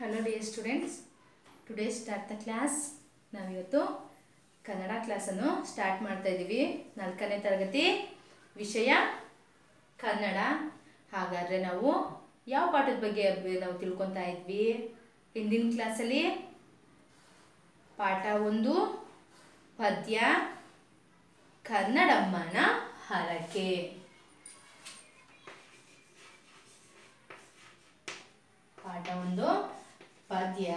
hello dear students today start the class ನಾವಿವತ್ತು Kannada ಕ್ಲಾಸನ್ನು start ಮಾಡ್ತಾ ಇದ್ದೀವಿ ನಾಲ್ಕನೇ ತರಗತಿ ವಿಷಯ ಕನ್ನಡ ಹಾಗಾದರೆ ನಾವು ಯಾವ ಪಾಠದ ಬಗ್ಗೆ ಅಭ್ಯ- ನಾವು ತಿಳ್ಕೊತಾ ಇದ್ವಿ ಹಿಂದಿನ ಕ್ಲಾಸಲ್ಲಿ ಪಾಠ ಒಂದು ಪದ್ಯ ಕನ್ನಡಮ್ಮನ ಹರಕೆ ಪಾಠ ಒಂದು ಪದ್ಯ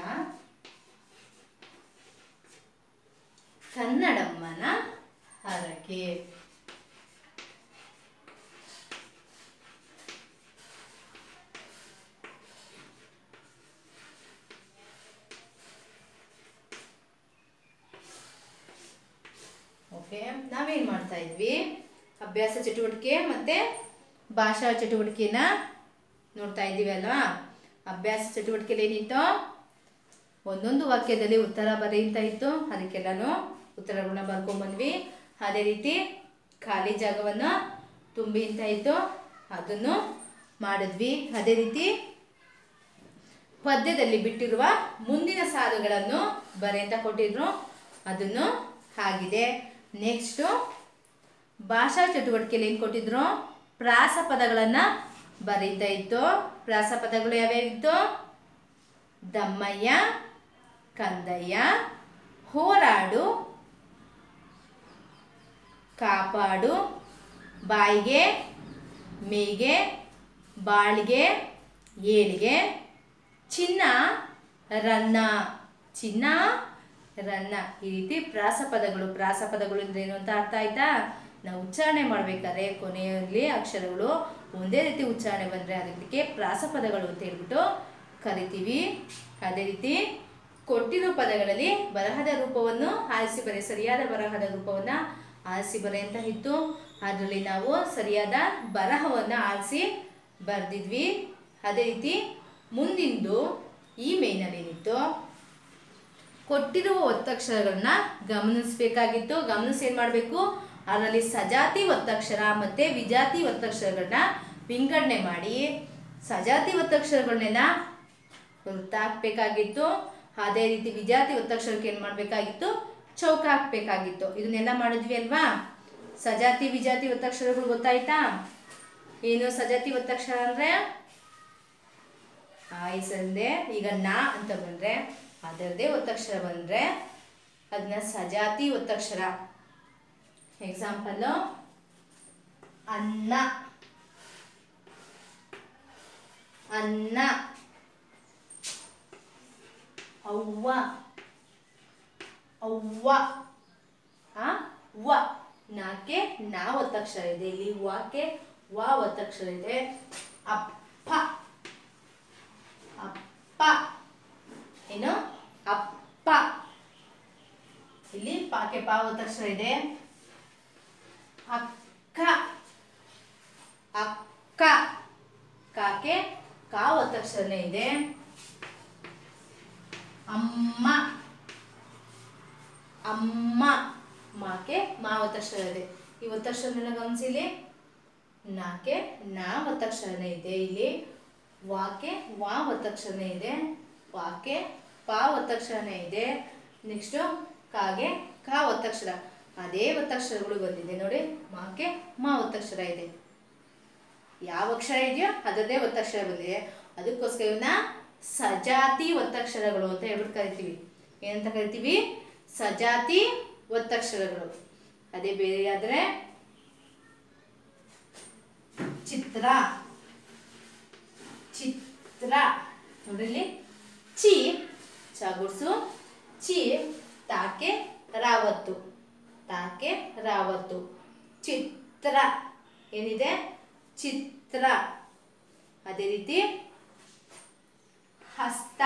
ಕನ್ನಡಮ್ಮನ ಹರಕೆ ಓಕೆ ನಾವೇನು ಮಾಡ್ತಾ ಇದ್ವಿ ಅಭ್ಯಾಸ ಚಟುವಟಿಕೆ ಮತ್ತೆ ಭಾಷಾ ಚಟುವಟಿಕೆನ ನೋಡ್ತಾ ಇದ್ದೀವಿ ಅಲ್ವಾ ಅಭ್ಯಾಸ ಚಟುವಟಿಕೆಯಲ್ಲಿ ಏನಿತ್ತು ಒಂದೊಂದು ವಾಕ್ಯದಲ್ಲಿ ಉತ್ತರ ಬರೆಯುತ್ತಾ ಇತ್ತು ಅದಕ್ಕೆಲ್ಲನೂ ಉತ್ತರಗಳನ್ನ ಬರ್ಕೊಂಡ್ಬಂದ್ವಿ ಅದೇ ರೀತಿ ಖಾಲಿ ಜಾಗವನ್ನು ತುಂಬಿ ಅಂತ ಇತ್ತು ಅದನ್ನು ಮಾಡಿದ್ವಿ ಅದೇ ರೀತಿ ಪದ್ಯದಲ್ಲಿ ಬಿಟ್ಟಿರುವ ಮುಂದಿನ ಸಾಲುಗಳನ್ನು ಬರೆ ಅಂತ ಕೊಟ್ಟಿದ್ರು ಅದನ್ನು ಆಗಿದೆ ನೆಕ್ಸ್ಟು ಭಾಷಾ ಚಟುವಟಿಕೆಯಲ್ಲಿ ಏನು ಕೊಟ್ಟಿದ್ರು ಪ್ರಾಸ ಪದಗಳನ್ನು ಬರೀತಾ ಇತ್ತು ಪ್ರಾಸ ಪದಗಳು ಯಾವ್ಯಾವಿತ್ತು ದಮ್ಮಯ್ಯ ಕಂದಯ್ಯ ಹೋರಾಡು ಕಾಪಾಡು ಬಾಯಿಗೆ ಮೇಗೆ ಬಾಳಿಗೆ ಏಳಿಗೆ ಚಿನ್ನ ರನ್ನ ಚಿನ್ನ ರನ್ನ ಈ ರೀತಿ ಪ್ರಾಸಪದಗಳು ಪ್ರಾಸಪದಗಳು ಅಂದ್ರೆ ಏನು ಅಂತ ಅರ್ಥ ಆಯ್ತಾ ನಾವು ಉಚ್ಚಾರಣೆ ಮಾಡ್ಬೇಕಾದ್ರೆ ಕೊನೆಯಲ್ಲಿ ಅಕ್ಷರಗಳು ಒಂದೇ ರೀತಿ ಉಚ್ಚಾರಣೆ ಬಂದರೆ ಅದಕ್ಕೆ ಪ್ರಾಸಪದಗಳು ಅಂತ ಹೇಳ್ಬಿಟ್ಟು ಕರಿತೀವಿ ಅದೇ ರೀತಿ ಕೊಟ್ಟಿರೋ ಪದಗಳಲ್ಲಿ ಬರಹದ ರೂಪವನ್ನು ಆರಿಸಿ ಬರೆ ಸರಿಯಾದ ಬರಹದ ರೂಪವನ್ನು ಆರಿಸಿ ಬರೆ ಅಂತ ಇತ್ತು ಅದರಲ್ಲಿ ನಾವು ಸರಿಯಾದ ಬರಹವನ್ನು ಆರಿಸಿ ಬರೆದಿದ್ವಿ ಅದೇ ರೀತಿ ಮುಂದಿಂದು ಈ ಮೇನಲ್ಲಿ ಏನಿತ್ತು ಕೊಟ್ಟಿರುವ ಒತ್ತಕ್ಷರಗಳನ್ನ ಗಮನಿಸಬೇಕಾಗಿತ್ತು ಗಮನಿಸಿ ಏನು ಮಾಡಬೇಕು ಅದರಲ್ಲಿ ಸಜಾತಿ ಒತ್ತಕ್ಷರ ಮತ್ತು ವಿಜಾತಿ ಒತ್ತಕ್ಷರಗಳನ್ನ ವಿಂಗಡಣೆ ಮಾಡಿ ಸಜಾತಿ ಒತ್ತಕ್ಷರಗಳನ್ನೆಲ್ಲ ವೃತ್ತ ಹಾಕ್ಬೇಕಾಗಿತ್ತು ಅದೇ ರೀತಿ ವಿಜಾತಿ ಒತ್ತಕ್ಷರಕ್ಕೆ ಏನು ಮಾಡಬೇಕಾಗಿತ್ತು ಚೌಕ ಹಾಕ್ಬೇಕಾಗಿತ್ತು ಇದನ್ನೆಲ್ಲ ಮಾಡಿದ್ವಿ ಅಲ್ವಾ ಸಜಾತಿ ವಿಜಾತಿ ಒತ್ತಕ್ಷರಗಳು ಗೊತ್ತಾಯ್ತಾ ಏನು ಸಜಾತಿ ಒತ್ತಕ್ಷರ ಅಂದರೆ ಆಯ್ಸಂದೆ ಈಗ ನಾ ಅಂತ ಬಂದರೆ ಅದರದೇ ಒತ್ತಕ್ಷರ ಬಂದರೆ ಅದನ್ನ ಸಜಾತಿ ಒತ್ತಕ್ಷರ ಎಕ್ಸಾಂಪಲ್ಲು ಅನ್ನ ಅನ್ನ ಅವ್ವ ಅವ್ವ ಆ ವ ನಾಕೆ ನಾ ಒತ್ತಕ್ಷರ ಇದೆ ಇಲ್ಲಿ ವಾಕೆ ವ ಒತ್ತಕ್ಷರ ಇದೆ ಅಪ್ಪ ಅಪ್ಪ ಏನು ಅಪ್ಪ ಇಲ್ಲಿ ಪಾಕೆ ಪಾ ಒತ್ತಕ್ಷರ ಇದೆ ಅಕ್ಕ ಅಕ್ಕ ಕಾಕೆ ಕಾ ಒತ್ತಕ್ಷರನೇ ಇದೆ ಅಮ್ಮ ಅಮ್ಮ ಮಾಕೆ ಮಾ ಒತ್ತಕ್ಷರ ಇದೆ ಈ ಒತ್ತಕ್ಷರನೆಲ್ಲ ಗಮನಿಸಿಲಿ ನಾಕೆ ನಾ ಒತ್ತಕ್ಷರನೇ ಇದೆ ಇಲ್ಲಿ ವಾಕೆ ವಾ ಒತ್ತಕ್ಷರನೇ ಇದೆ ವಾಕೆ ಪಾ ಒತ್ತಕ್ಷರನೇ ಇದೆ ನೆಕ್ಸ್ಟು ಕಾಗೆ ಕಾ ಒತ್ತಕ್ಷರ ಅದೇ ಒತ್ತಕ್ಷರಗಳು ಬಂದಿದೆ ನೋಡಿ ಮಾಕೆ ಮಾ ಒತ್ತಕ್ಷರ ಇದೆ ಯಾವ ಅಕ್ಷರ ಇದೆಯೋ ಅದರದೇ ಒತ್ತಕ್ಷರ ಬಂದಿದೆ ಅದಕ್ಕೋಸ್ಕರ ಇವನ್ನ ಸಜಾತಿ ಒತ್ತಕ್ಷರಗಳು ಅಂತ ಹೇಳ್ಬಿಟ್ಟು ಕರಿತೀವಿ ಏನಂತ ಕರಿತೀವಿ ಸಜಾತಿ ಒತ್ತಕ್ಷರಗಳು ಅದೇ ಬೇರೆ ಆದರೆ ಚಿತ್ರ ಚಿತ್ರ ನೋಡ್ರಿ ಚಿ ಚಗುಡ್ಸು ಚಿ ತಾಕೆ ರಾವತ್ತು ತಾಕೆ ರಾವತ್ತು ಚಿತ್ರ ಏನಿದೆ ಚಿತ್ರ ಅದೇ ರೀತಿ ಹಸ್ತ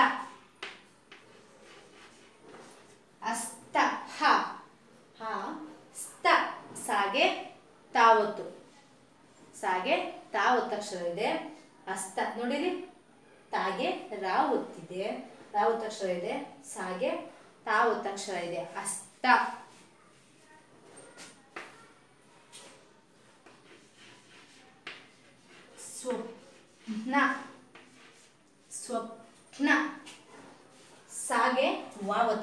ಹಸ್ತ ಹ ಹ ಸ್ತ ಸಾಗೆ ತಾವತ್ತು ಸಾಗೆ ತಾ ಒತ್ತಕ್ಷರ ಇದೆ ಹಸ್ತ ನೋಡಿರಿ ತಾಗೆ ರಾ ಒತ್ತಿದೆ ರಾ ಒತ್ತಕ್ಷರ ಇದೆ ಸಾಗೆ ತಾ ಒತ್ತಕ್ಷರ ಇದೆ ಹಸ್ತ ಸ್ವಪ್ನ ಸ್ವಪ್ನ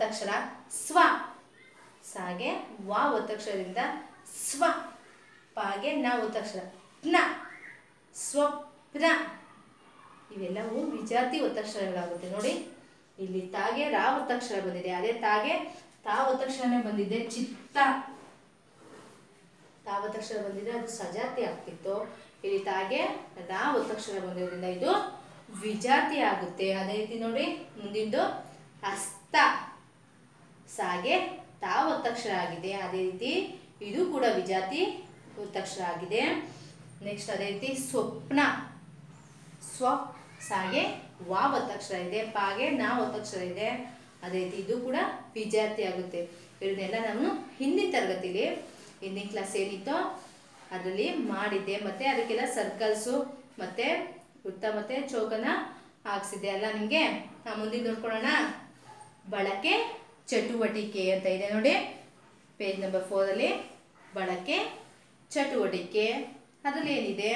ಒತ್ತಕ್ಷರ ಸ್ವ ಸಾಗೆ ವಾ ಒತ್ತಕ್ಷರದಿಂದ ಸ್ವ ಪಾಗೆ ನ ಒತ್ತಕ್ಷರ ಜ್ಞ ಸ್ವಪ್ನ ಇವೆಲ್ಲವೂ ವಿಜಾತಿ ಒತ್ತಕ್ಷರಗಳಾಗುತ್ತೆ ನೋಡಿ ಇಲ್ಲಿ ತಾಗೆ ರಾ ಒತ್ತಕ್ಷರ ಬಂದಿದೆ ಅದೇ ತಾಗೆ ತಾ ಒತ್ತಕ್ಷರನೇ ಬಂದಿದೆ ಚಿತ್ತ ತಾ ಒತ್ತಕ್ಷರ ಬಂದಿದೆ ಅದು ಸಜಾತಿ ಆಗ್ತಿತ್ತು ಇಲ್ಲಿ ತಾಗೆ ರಾ ಒತ್ತಕ್ಷರ ಬಂದಿರೋದ್ರಿಂದ ಇದು ವಿಜಾತಿ ಆಗುತ್ತೆ ಅದೇ ರೀತಿ ನೋಡಿ ಮುಂದಿಂದು ಹಸ್ತ ಸಾಗೆ ತಾ ಒತ್ತಕ್ಷರ ಆಗಿದೆ ಅದೇ ರೀತಿ ಇದು ಕೂಡ ವಿಜಾತಿ ಒತ್ತಕ್ಷರ ಆಗಿದೆ ನೆಕ್ಸ್ಟ್ ಅದೇ ರೀತಿ ಸ್ವಪ್ನ ಸ್ವ ಸಾಗೆ ವಾ ಒತ್ತಕ್ಷರ ಇದೆ ಪಾಗೆ ನಾ ಒತ್ತಕ್ಷರ ಇದೆ ಅದೇ ರೀತಿ ಇದು ಕೂಡ ವಿಜಾತಿ ಆಗುತ್ತೆ ಇದನ್ನೆಲ್ಲ ನಾನು ಹಿಂದಿನ ತರಗತಿಲಿ ಹಿಂದಿನ ಕ್ಲಾಸ್ ಏನಿತ್ತೋ ಅದರಲ್ಲಿ ಮಾಡಿದ್ದೆ ಮತ್ತೆ ಅದಕ್ಕೆಲ್ಲ ಸರ್ಕಲ್ಸು ಮತ್ತೆ ವೃತ್ತ ಮತ್ತೆ ಚೌಕನ ಹಾಕ್ಸಿದ್ದೆ ಅಲ್ಲ ನಿಮಗೆ ಮುಂದಿನ ನೋಡ್ಕೊಳ್ಳೋಣ ಬಳಕೆ ಚಟುವಟಿಕೆ ಅಂತ ಇದೆ ನೋಡಿ ಪೇಜ್ ನಂಬರ್ ಫೋರಲ್ಲಿ ಬಳಕೆ ಚಟುವಟಿಕೆ ಅದರಲ್ಲಿ ಏನಿದೆ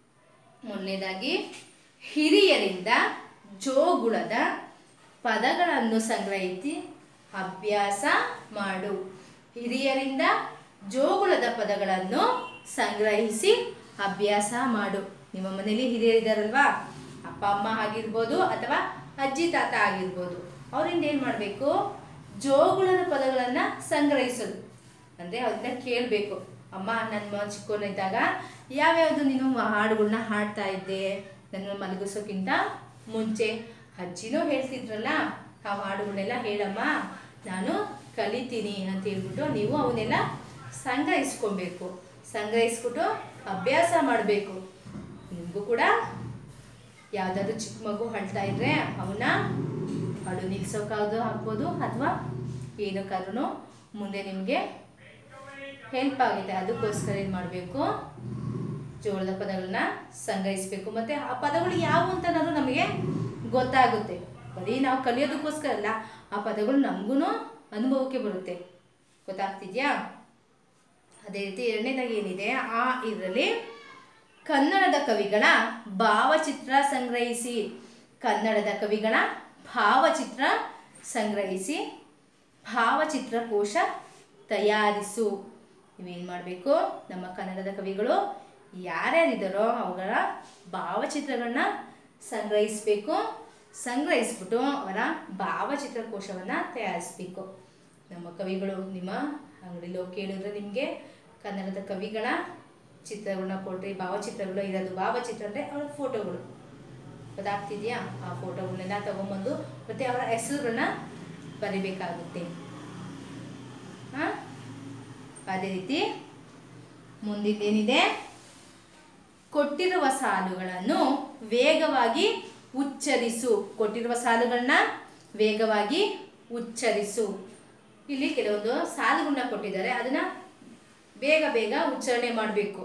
ಮೊದಲನೇದಾಗಿ ಹಿರಿಯರಿಂದ ಜೋಗುಳದ ಪದಗಳನ್ನು ಸಂಗ್ರಹಿಸಿ ಅಭ್ಯಾಸ ಮಾಡು ಹಿರಿಯರಿಂದ ಜೋಗುಳದ ಪದಗಳನ್ನು ಸಂಗ್ರಹಿಸಿ ಅಭ್ಯಾಸ ಮಾಡು ನಿಮ್ಮ ಮನೇಲಿ ಹಿರಿಯರಿದ್ದಾರಲ್ವಾ ಅಪ್ಪ ಅಮ್ಮ ಆಗಿರ್ಬೋದು ಅಥವಾ ಅಜ್ಜಿ ತಾತ ಆಗಿರ್ಬೋದು ಅವರಿಂದ ಏನು ಮಾಡಬೇಕು ಜೋಗುಳದ ಪದಗಳನ್ನು ಸಂಗ್ರಹಿಸೋದು ಅಂದರೆ ಅವ್ರನ್ನ ಕೇಳಬೇಕು ಅಮ್ಮ ನನ್ನ ಚಿಕ್ಕವನಿದ್ದಾಗ ಯಾವ್ಯಾವುದು ನೀನು ಹಾಡುಗಳನ್ನ ಹಾಡ್ತಾ ಇದ್ದೆ ನನ್ನ ಮಲಗಿಸೋಕ್ಕಿಂತ ಮುಂಚೆ ಅಜ್ಜಿನೂ ಹೇಳ್ತಿದ್ರಲ್ಲ ಆ ಹಾಡುಗಳನ್ನೆಲ್ಲ ಹೇಳಮ್ಮ ನಾನು ಕಲಿತೀನಿ ಅಂತ ಹೇಳ್ಬಿಟ್ಟು ನೀವು ಅವನ್ನೆಲ್ಲ ಸಂಗ್ರಹಿಸ್ಕೊಬೇಕು ಸಂಗ್ರಹಿಸ್ಬಿಟ್ಟು ಅಭ್ಯಾಸ ಮಾಡಬೇಕು ನಿಮಗೂ ಕೂಡ ಯಾವುದಾದ್ರು ಚಿಕ್ಕ ಮಗು ಅಳ್ತಾ ಇದ್ರೆ ಅವನ್ನ ಅಳು ನಿಲ್ಸೋಕ್ಕಾದ್ರು ಆಗ್ಬೋದು ಅಥವಾ ಏನಕ್ಕಾದ್ರೂ ಮುಂದೆ ನಿಮಗೆ ಹೆಲ್ಪ್ ಆಗುತ್ತೆ ಅದಕ್ಕೋಸ್ಕರ ಏನು ಮಾಡಬೇಕು ಜೋಳದ ಪದಗಳನ್ನ ಸಂಗ್ರಹಿಸಬೇಕು ಮತ್ತು ಆ ಪದಗಳು ಯಾವುವು ಅಂತನಾದ್ರು ನಮಗೆ ಗೊತ್ತಾಗುತ್ತೆ ಬರೀ ನಾವು ಕಲಿಯೋದಕ್ಕೋಸ್ಕರ ಅಲ್ಲ ಆ ಪದಗಳು ನಮಗೂ ಅನುಭವಕ್ಕೆ ಬರುತ್ತೆ ಗೊತ್ತಾಗ್ತಿದ್ಯಾ ಅದೇ ರೀತಿ ಎರಡನೇದಾಗಿ ಏನಿದೆ ಆ ಇದರಲ್ಲಿ ಕನ್ನಡದ ಕವಿಗಳ ಭಾವಚಿತ್ರ ಸಂಗ್ರಹಿಸಿ ಕನ್ನಡದ ಕವಿಗಳ ಭಾವಚಿತ್ರ ಸಂಗ್ರಹಿಸಿ ಭಾವಚಿತ್ರಕೋಶ ತಯಾರಿಸು ನೀವೇನು ಮಾಡಬೇಕು ನಮ್ಮ ಕನ್ನಡದ ಕವಿಗಳು ಯಾರ್ಯಾರಿದ್ದಾರೋ ಅವುಗಳ ಭಾವಚಿತ್ರಗಳನ್ನ ಸಂಗ್ರಹಿಸಬೇಕು ಸಂಗ್ರಹಿಸ್ಬಿಟ್ಟು ಅವರ ಭಾವಚಿತ್ರಕೋಶವನ್ನು ತಯಾರಿಸಬೇಕು ನಮ್ಮ ಕವಿಗಳು ನಿಮ್ಮ ಅಂಗಡಿಲಿ ಹೋಗಿ ಕೇಳಿದ್ರೆ ನಿಮಗೆ ಕನ್ನಡದ ಕವಿಗಳ ಚಿತ್ರಗಳನ್ನ ಕೊಟ್ಟರೆ ಭಾವಚಿತ್ರಗಳು ಇರೋದು ಭಾವಚಿತ್ರ ಅಂದರೆ ಅವರ ಫೋಟೋಗಳು ಗೊತ್ತಾಗ್ತಿದೆಯಾ ಆ ಫೋಟೋಗಳನ್ನೆಲ್ಲ ತಗೊಂಬಂದು ಮತ್ತು ಅವರ ಹೆಸರುಗಳನ್ನ ಬರಿಬೇಕಾಗುತ್ತೆ ಹಾಂ ಅದೇ ರೀತಿ ಮುಂದಿದ್ದೇನಿದೆ ಕೊಟ್ಟಿರುವ ಸಾಲುಗಳನ್ನು ವೇಗವಾಗಿ ಉಚ್ಚರಿಸು ಕೊಟ್ಟಿರುವ ಸಾಲುಗಳನ್ನ ವೇಗವಾಗಿ ಉಚ್ಚರಿಸು ಇಲ್ಲಿ ಕೆಲವೊಂದು ಸಾಲುಗಳನ್ನ ಕೊಟ್ಟಿದ್ದಾರೆ ಅದನ್ನ ಬೇಗ ಬೇಗ ಉಚ್ಚಾರಣೆ ಮಾಡಬೇಕು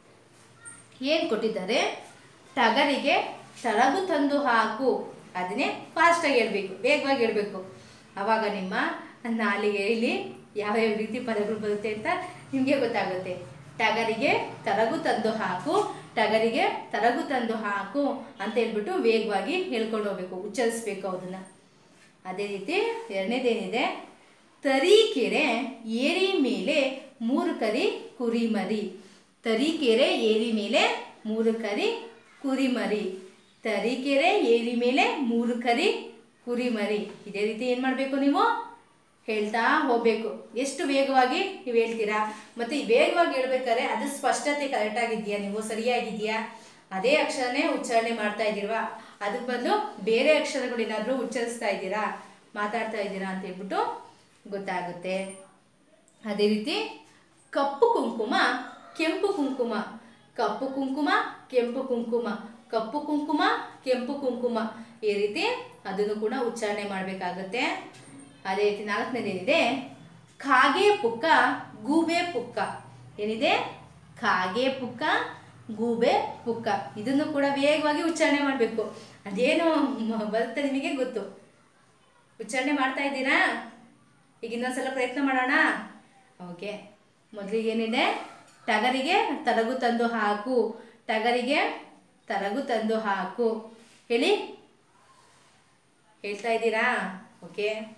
ಏನು ಕೊಟ್ಟಿದ್ದಾರೆ ಟಗರಿಗೆ ತರಗು ತಂದು ಹಾಕು ಅದನ್ನೇ ಫಾಸ್ಟಾಗಿ ಹೇಳ್ಬೇಕು ವೇಗವಾಗಿ ಹೇಳ್ಬೇಕು ಆವಾಗ ನಿಮ್ಮ ನಾಲಿಗೆಯಲ್ಲಿ ಯಾವ್ಯಾವ ರೀತಿ ಪದಗಳು ಬರುತ್ತೆ ಅಂತ ನಿಮಗೆ ಗೊತ್ತಾಗುತ್ತೆ ಟಗರಿಗೆ ತರಗು ತಂದು ಹಾಕು ಟಗರಿಗೆ ತರಗು ತಂದು ಹಾಕು ಅಂತ ಹೇಳ್ಬಿಟ್ಟು ವೇಗವಾಗಿ ಹೇಳ್ಕೊಂಡು ಹೋಗ್ಬೇಕು ಉಚ್ಚರಿಸ್ಬೇಕು ಅದನ್ನು ಅದೇ ರೀತಿ ಎರಡನೇದೇನಿದೆ ತರೀಕೆರೆ ಏರಿ ಮೇಲೆ ಮೂರು ಕರಿ ಕುರಿಮರಿ ತರೀಕೆರೆ ಏರಿ ಮೇಲೆ ಮೂರು ಕರಿ ಕುರಿಮರಿ ತರೀಕೆರೆ ಏರಿ ಮೇಲೆ ಮೂರು ಕರಿ ಕುರಿಮರಿ ಇದೇ ರೀತಿ ಏನು ಮಾಡಬೇಕು ನೀವು ಹೇಳ್ತಾ ಹೋಗಬೇಕು ಎಷ್ಟು ವೇಗವಾಗಿ ನೀವು ಹೇಳ್ತೀರಾ ಮತ್ತು ಈ ವೇಗವಾಗಿ ಹೇಳ್ಬೇಕಾದ್ರೆ ಅದು ಸ್ಪಷ್ಟತೆ ಕರೆಕ್ಟಾಗಿದೆಯಾ ನೀವು ಸರಿಯಾಗಿದೆಯಾ ಅದೇ ಅಕ್ಷರನೇ ಉಚ್ಚಾರಣೆ ಮಾಡ್ತಾ ಇದ್ದೀರಾ ಅದಕ್ಕೆ ಬದಲು ಬೇರೆ ಅಕ್ಷರಗಳೇನಾದರೂ ಉಚ್ಚರಿಸ್ತಾ ಇದ್ದೀರಾ ಮಾತಾಡ್ತಾ ಇದ್ದೀರಾ ಅಂತ ಹೇಳ್ಬಿಟ್ಟು ಗೊತ್ತಾಗುತ್ತೆ ಅದೇ ರೀತಿ ಕಪ್ಪು ಕುಂಕುಮ ಕೆಂಪು ಕುಂಕುಮ ಕಪ್ಪು ಕುಂಕುಮ ಕೆಂಪು ಕುಂಕುಮ ಕಪ್ಪು ಕುಂಕುಮ ಕೆಂಪು ಕುಂಕುಮ ಈ ರೀತಿ ಅದನ್ನು ಕೂಡ ಉಚ್ಚಾರಣೆ ಮಾಡಬೇಕಾಗತ್ತೆ ಅದೇ ರೀತಿ ನಾಲ್ಕನೇದೇನಿದೆ ಕಾಗೆ ಪುಕ್ಕ ಗೂಬೆ ಪುಕ್ಕ ಏನಿದೆ ಕಾಗೆ ಪುಕ್ಕ ಗೂಬೆ ಪುಕ್ಕ ಇದನ್ನು ಕೂಡ ವೇಗವಾಗಿ ಉಚ್ಚಾರಣೆ ಮಾಡಬೇಕು ಅದೇನು ಮ- ಬರುತ್ತೆ ನಿಮಗೆ ಗೊತ್ತು ಉಚ್ಚಾರಣೆ ಮಾಡ್ತಾ ಇದ್ದೀರಾ ಈಗ ಇನ್ನೊಂದ್ಸಲ ಪ್ರಯತ್ನ ಮಾಡೋಣ ಓಕೆ ಮೊದಲಿಗೆ ಏನಿದೆ ಟಗರಿಗೆ ತರಗು ತಂದು ಹಾಕು ಟಗರಿಗೆ ತರಗು ತಂದು ಹಾಕು ಹೇಳಿ ಹೇಳ್ತಾ ಇದ್ದೀರಾ ಓಕೆ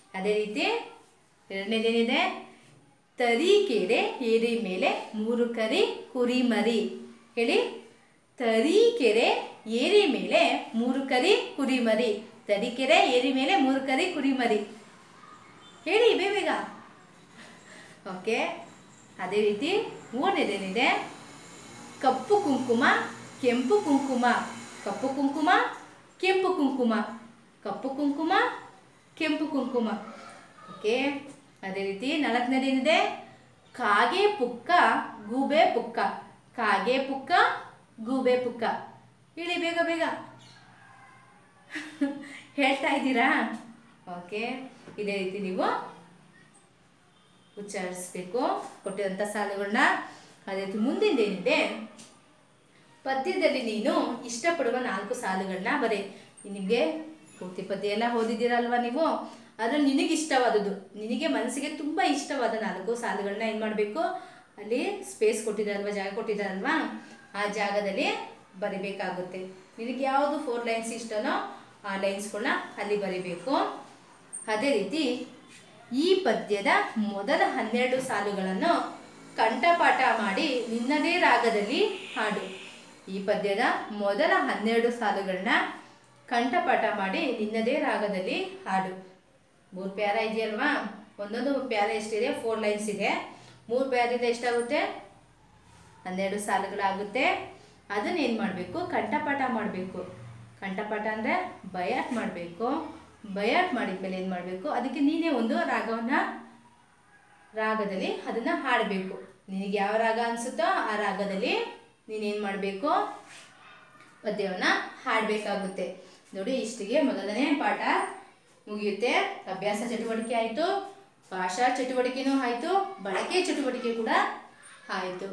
ಅದೇ ರೀತಿ ಎರಡನೇದೇನಿದೆ ತರೀಕೆರೆ ಏರಿ ಮೇಲೆ ಮೂರು ಕರಿ ಕುರಿ ಮರಿ ಹೇಳಿ ತರೀಕೆರೆ ಏರಿ ಮೇಲೆ ಮೂರು ಕರಿ ಕುರಿ ಮರಿ ತರೀಕೆರೆ ಏರಿ ಮೇಲೆ ಮೂರು ಕರಿ ಕುರಿ ಮರಿ ಹೇಳಿ ಬೇಗ ಬೇಗ ಓಕೆ ಅದೇ ರೀತಿ ಮೂರನೇದೇನಿದೆ ಕಪ್ಪು ಕುಂಕುಮ ಕೆಂಪು ಕುಂಕುಮ ಕಪ್ಪು ಕುಂಕುಮ ಕೆಂಪು ಕುಂಕುಮ ಕಪ್ಪು ಕುಂಕುಮ ಕೆಂಪು ಕುಂಕುಮ ಓಕೆ ಅದೇ ರೀತಿ ನಾಲ್ಕನೇದೇನಿದೆ ಕಾಗೆ ಪುಕ್ಕ ಗೂಬೆ ಪುಕ್ಕ ಕಾಗೆ ಪುಕ್ಕ ಗೂಬೆ ಪುಕ್ಕ ಹೇಳಿ ಬೇಗ ಬೇಗ ಹೇಳ್ತಾ ಇದ್ದೀರಾ ಓಕೆ ಇದೇ ರೀತಿ ನೀವು ಉಚ್ಚಾರಿಸ್ಬೇಕು ಕೊಟ್ಟಿರೋಂಥ ಸಾಲುಗಳನ್ನ ಅದೇ ರೀತಿ ಮುಂದಿಂದೇನಿದೆ ಪದ್ಯದಲ್ಲಿ ನೀನು ಇಷ್ಟಪಡುವ ನಾಲ್ಕು ಸಾಲುಗಳನ್ನ ಬರೀ ನಿನಗೆ ಪೂರ್ತಿ ಪದ್ಯ ಎಲ್ಲ ಓದಿದ್ದೀರಲ್ವ ನೀವು ಅದ್ರಲ್ಲಿ ನಿನಗೆ ಇಷ್ಟವಾದದ್ದು ನಿನಗೆ ಮನಸ್ಸಿಗೆ ತುಂಬ ಇಷ್ಟವಾದ ನಾಲ್ಕು ಸಾಲುಗಳನ್ನ ಏನು ಮಾಡಬೇಕು ಅಲ್ಲಿ ಸ್ಪೇಸ್ ಕೊಟ್ಟಿದ್ದಾರಲ್ವ ಜಾಗ ಕೊಟ್ಟಿದ್ದಾರಲ್ವಾ ಆ ಜಾಗದಲ್ಲಿ ಬರಿಬೇಕಾಗುತ್ತೆ ನಿನಗೆ ಯಾವುದು ಫೋರ್ ಲೈನ್ಸ್ ಇಷ್ಟನೋ ಆ ಲೈನ್ಸ್ಗಳನ್ನ ಅಲ್ಲಿ ಬರಿಬೇಕು ಅದೇ ರೀತಿ ಈ ಪದ್ಯದ ಮೊದಲ ಹನ್ನೆರಡು ಸಾಲುಗಳನ್ನು ಕಂಠಪಾಠ ಮಾಡಿ ನಿನ್ನದೇ ರಾಗದಲ್ಲಿ ಹಾಡು ಈ ಪದ್ಯದ ಮೊದಲ ಹನ್ನೆರಡು ಸಾಲುಗಳನ್ನ ಕಂಠಪಾಠ ಮಾಡಿ ನಿನ್ನದೇ ರಾಗದಲ್ಲಿ ಹಾಡು ಮೂರು ಪ್ಯಾರ ಇದೆಯಲ್ವಾ ಒಂದೊಂದು ಪ್ಯಾರ ಎಷ್ಟಿದೆ ಫೋರ್ ಲೈನ್ಸ್ ಇದೆ ಮೂರು ಪ್ಯಾರಿಂದ ಎಷ್ಟಾಗುತ್ತೆ ಹನ್ನೆರಡು ಸಾಲುಗಳಾಗುತ್ತೆ ಅದನ್ನ ಏನು ಮಾಡಬೇಕು ಕಂಠಪಾಠ ಮಾಡಬೇಕು ಕಂಠಪಾಠ ಅಂದರೆ ಬಯಾಟ್ ಮಾಡಬೇಕು ಬಯಾಟ್ ಮಾಡಿದ್ಮೇಲೆ ಏನು ಮಾಡಬೇಕು ಅದಕ್ಕೆ ನೀನೇ ಒಂದು ರಾಗವನ್ನು ರಾಗದಲ್ಲಿ ಅದನ್ನು ಹಾಡಬೇಕು ನಿನಗೆ ಯಾವ ರಾಗ ಅನಿಸುತ್ತೋ ಆ ರಾಗದಲ್ಲಿ ನೀನೇನು ಮಾಡಬೇಕು ಪದ್ಯವನ್ನು ಹಾಡಬೇಕಾಗುತ್ತೆ ನೋಡಿ ಇಷ್ಟಿಗೆ ಮೊದಲನೇ ಪಾಠ ಮುಗಿಯುತ್ತೆ ಅಭ್ಯಾಸ ಚಟುವಟಿಕೆ ಆಯಿತು ಭಾಷಾ ಚಟುವಟಿಕೆನೂ ಆಯಿತು ಬಳಕೆ ಚಟುವಟಿಕೆ ಕೂಡ ಆಯಿತು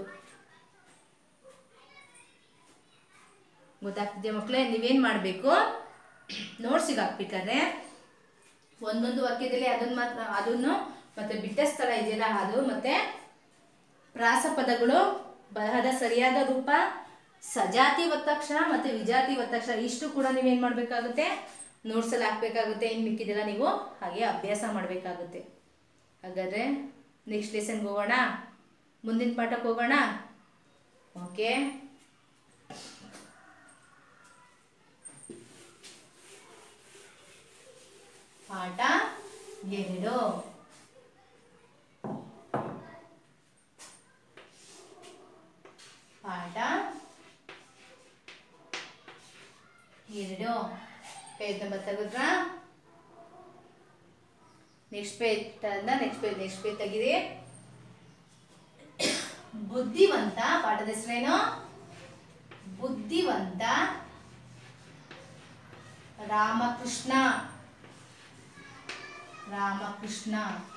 ಗೊತ್ತಾಗ್ತಿದೆ ಮಕ್ಕಳೇ ನೀವೇನು ಮಾಡಬೇಕು ನೋಟ್ಸಿಗೆ ಹಾಕ್ಬೇಕಾದ್ರೆ ಒಂದೊಂದು ವಾಕ್ಯದಲ್ಲಿ ಅದನ್ನು ಮಾತ್ರ ಅದನ್ನು ಮತ್ತು ಬಿಟ್ಟ ಸ್ಥಳ ಇದೆಯಲ್ಲ ಅದು ಮತ್ತು ಪ್ರಾಸಪದಗಳು ಬರಹದ ಸರಿಯಾದ ರೂಪ ಸಜಾತಿ ಒತ್ತಕ್ಷರ ಮತ್ತು ವಿಜಾತಿ ಒತ್ತಕ್ಷರ ಇಷ್ಟು ಕೂಡ ನೀವೇನು ಮಾಡಬೇಕಾಗುತ್ತೆ ನೋಟ್ಸಲ್ಲಿ ಹಾಕಬೇಕಾಗುತ್ತೆ ಇನ್ನು ಮಿಕ್ಕಿದೆಲ್ಲ ನೀವು ಹಾಗೆ ಅಭ್ಯಾಸ ಮಾಡಬೇಕಾಗುತ್ತೆ ಹಾಗಾದರೆ ನೆಕ್ಸ್ಟ್ ಲೆಸನ್ಗೆ ಹೋಗೋಣ ಮುಂದಿನ ಪಾಠಕ್ಕೆ ಹೋಗೋಣ ಓಕೆ ಪಾಠ ಎರಡು ಪಾಠ ಎರಡು ಪೇಜ್ ನಂಬರ್ ತೆಗೆದ್ರ ನೆಕ್ಸ್ಟ್ ಪೇಜ್ ತಂದ ನೆಕ್ಸ್ಟ್ ಪೇಜ್ ನೆಕ್ಸ್ಟ್ ಪೇಜ್ ತೆಗಿರಿ ಬುದ್ಧಿವಂತ ಪಾಠದ ಹೆಸರೇನು ಬುದ್ಧಿವಂತ ರಾಮಕೃಷ್ಣ ರಾಮಕೃಷ್ಣ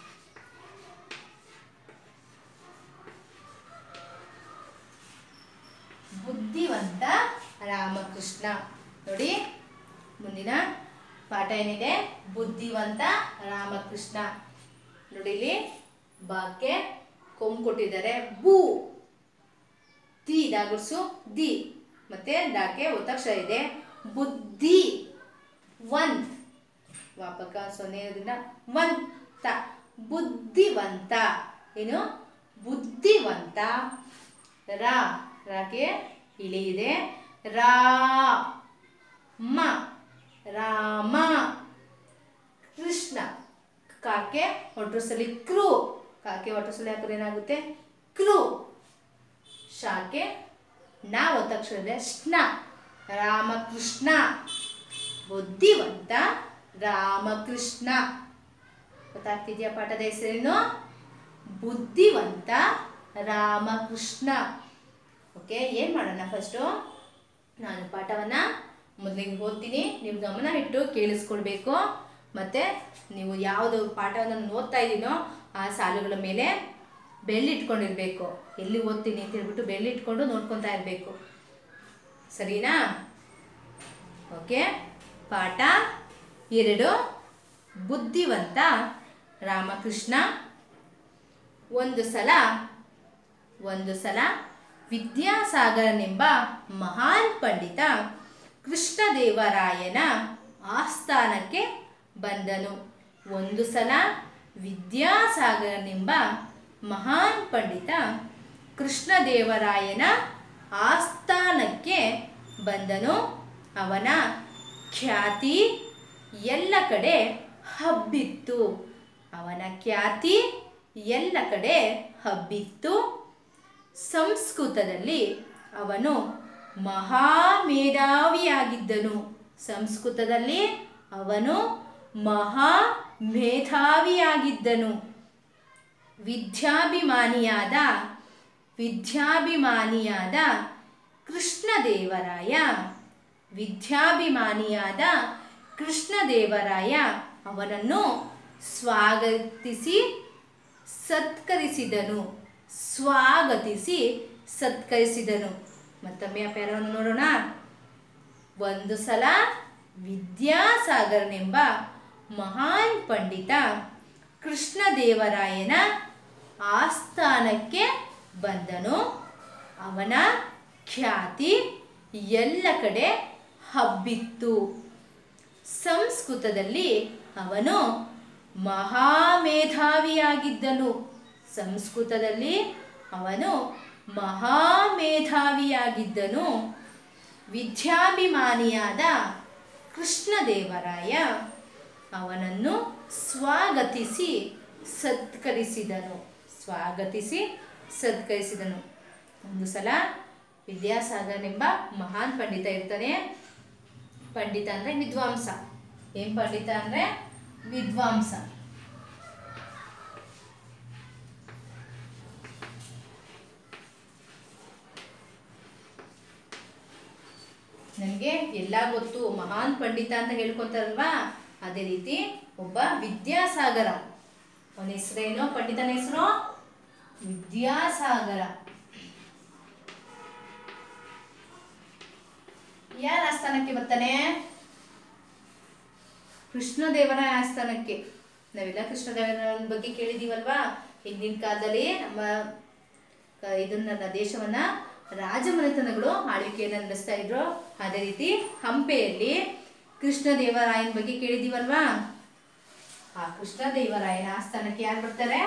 ಬುದ್ಧಿವಂತ ರಾಮಕೃಷ್ಣ ನೋಡಿ ಮುಂದಿನ ಪಾಠ ಏನಿದೆ ಬುದ್ಧಿವಂತ ರಾಮಕೃಷ್ಣ ನೋಡಿ ಇಲ್ಲಿ ಬಾಕ್ಕೆ ಕೊಂಬು ಕೊಟ್ಟಿದ್ದಾರೆ ಬೂ ತಿ ದಾಗುಡ್ಸು ದಿ ಮತ್ತೆ ಡಾಕೆ ಒತ್ತಕ್ಷರ ಇದೆ ಬುದ್ಧಿ ಒನ್ ವಾಪಕ ಸೊನ್ನೆ ಇರೋದ್ರಿಂದ ವಂತ ಬುದ್ಧಿವಂತ ಏನು ಬುದ್ಧಿವಂತ ರಾ ರಾಗೆ ಇಳಿ ಇದೆ ರಾ ಮ ರಾಮ ಕೃಷ್ಣ ಕಾಕೆ ಒಟ್ರಸಲಿ ಕ್ರೂ ಕಾಕೆ ಒಟ್ರಸಲಿ ಹಾಕಿದ್ರೆ ಏನಾಗುತ್ತೆ ಕ್ರೂ ಶಾಕೆ ನಾ ಒತ್ತಕ್ಷರ ಇದೆ ಸ್ನ ರಾಮಕೃಷ್ಣ ಬುದ್ಧಿವಂತ ರಾಮಕೃಷ್ಣ ಗೊತ್ತಾಗ್ತಿದ್ಯಾ ಪಾಠದ ಹೆಸರೇನು ಬುದ್ಧಿವಂತ ರಾಮಕೃಷ್ಣ ಓಕೆ ಏನು ಮಾಡೋಣ ಫಸ್ಟು ನಾನು ಪಾಠವನ್ನು ಮೊದಲಿಗೆ ಓದ್ತೀನಿ ನೀವು ಗಮನ ಇಟ್ಟು ಕೇಳಿಸ್ಕೊಳ್ಬೇಕು ಮತ್ತು ನೀವು ಯಾವುದು ಪಾಠವನ್ನು ನಾನು ಓದ್ತಾ ಇದ್ದೀನೋ ಆ ಸಾಲುಗಳ ಮೇಲೆ ಬೆಳ್ಳಿಟ್ಕೊಂಡಿರ್ಬೇಕು ಎಲ್ಲಿ ಓದ್ತೀನಿ ಅಂತ ಹೇಳ್ಬಿಟ್ಟು ಬೆಳ್ಳಿಟ್ಕೊಂಡು ನೋಡ್ಕೊತಾ ಇರಬೇಕು ಸರಿನಾ ಓಕೆ ಪಾಠ ಎರಡು ಬುದ್ಧಿವಂತ ರಾಮಕೃಷ್ಣ ಒಂದು ಸಲ ಒಂದು ಸಲ ವಿದ್ಯಾಸಾಗರನೆಂಬ ಮಹಾನ್ ಪಂಡಿತ ಕೃಷ್ಣದೇವರಾಯನ ಆಸ್ಥಾನಕ್ಕೆ ಬಂದನು ಒಂದು ಸಲ ವಿದ್ಯಾಸಾಗರನೆಂಬ ಮಹಾನ್ ಪಂಡಿತ ಕೃಷ್ಣದೇವರಾಯನ ಆಸ್ಥಾನಕ್ಕೆ ಬಂದನು ಅವನ ಖ್ಯಾತಿ ಎಲ್ಲ ಕಡೆ ಹಬ್ಬಿತ್ತು ಅವನ ಖ್ಯಾತಿ ಎಲ್ಲ ಕಡೆ ಹಬ್ಬಿತ್ತು ಸಂಸ್ಕೃತದಲ್ಲಿ ಅವನು ಮಹಾಮೇಧಾವಿಯಾಗಿದ್ದನು ಸಂಸ್ಕೃತದಲ್ಲಿ ಅವನು ಮಹಾ ಮೇಧಾವಿಯಾಗಿದ್ದನು ವಿದ್ಯಾಭಿಮಾನಿಯಾದ ವಿದ್ಯಾಭಿಮಾನಿಯಾದ ಕೃಷ್ಣದೇವರಾಯ ವಿದ್ಯಾಭಿಮಾನಿಯಾದ ಕೃಷ್ಣದೇವರಾಯ ಅವನನ್ನು ಸ್ವಾಗತಿಸಿ ಸತ್ಕರಿಸಿದನು ಸ್ವಾಗತಿಸಿ ಸತ್ಕರಿಸಿದನು ಮತ್ತೊಮ್ಮೆ ಆ ಪ್ಯಾರವನ್ನು ನೋಡೋಣ ಒಂದು ಸಲ ವಿದ್ಯಾಸಾಗರನೆಂಬ ಮಹಾನ್ ಪಂಡಿತ ಕೃಷ್ಣದೇವರಾಯನ ಆಸ್ಥಾನಕ್ಕೆ ಬಂದನು ಅವನ ಖ್ಯಾತಿ ಎಲ್ಲ ಕಡೆ ಹಬ್ಬಿತ್ತು ಸಂಸ್ಕೃತದಲ್ಲಿ ಅವನು ಮಹಾಮೇಧಾವಿಯಾಗಿದ್ದನು ಸಂಸ್ಕೃತದಲ್ಲಿ ಅವನು ಮಹಾಮೇಧಾವಿಯಾಗಿದ್ದನು ವಿದ್ಯಾಭಿಮಾನಿಯಾದ ಕೃಷ್ಣದೇವರಾಯ ಅವನನ್ನು ಸ್ವಾಗತಿಸಿ ಸತ್ಕರಿಸಿದನು ಸ್ವಾಗತಿಸಿ ಸತ್ಕರಿಸಿದನು ಒಂದು ಸಲ ವಿದ್ಯಾಸಾಗರನೆಂಬ ಮಹಾನ್ ಪಂಡಿತ ಇರ್ತಾನೆ ಪಂಡಿತ ಅಂದರೆ ವಿದ್ವಾಂಸ ಏನು ಪಂಡಿತ ಅಂದರೆ ವಿದ್ವಾಂಸ ನನಗೆ ಎಲ್ಲ ಗೊತ್ತು ಮಹಾನ್ ಪಂಡಿತ ಅಂತ ಹೇಳ್ಕೊತಾರಲ್ವಾ ಅದೇ ರೀತಿ ಒಬ್ಬ ವಿದ್ಯಾಸಾಗರ ಅವನ ಹೆಸರೇನು ಪಂಡಿತನ ಹೆಸರು ವಿದ್ಯಾಸಾಗರ ಯಾರ ಆಸ್ಥಾನಕ್ಕೆ ಬರ್ತಾನೆ ಕೃಷ್ಣದೇವರ ಆಸ್ಥಾನಕ್ಕೆ ನಾವೆಲ್ಲ ಕೃಷ್ಣದೇವರ ಬಗ್ಗೆ ಕೇಳಿದೀವಲ್ವಾ ಹಿಂದಿನ ಕಾಲದಲ್ಲಿ ನಮ್ಮ ಕ- ಇದನ್ನ ನ- ದೇಶವನ್ನ ರಾಜಮನೆತನಗಳು ಆಳ್ವಿಕೆಯನ್ನು ನಡೆಸ್ತಾ ಇದ್ರು ಅದೇ ರೀತಿ ಹಂಪೆಯಲ್ಲಿ ಕೃಷ್ಣದೇವರಾಯನ ಬಗ್ಗೆ ಕೇಳಿದೀವಲ್ವಾ ಆ ಕೃಷ್ಣದೇವರಾಯನ ಆಸ್ಥಾನಕ್ಕೆ ಯಾರು ಬರ್ತಾರೆ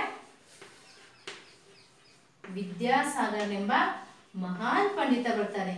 ವಿದ್ಯಾಸಾಗರನೆಂಬ ಮಹಾನ್ ಪಂಡಿತ ಬರ್ತಾನೆ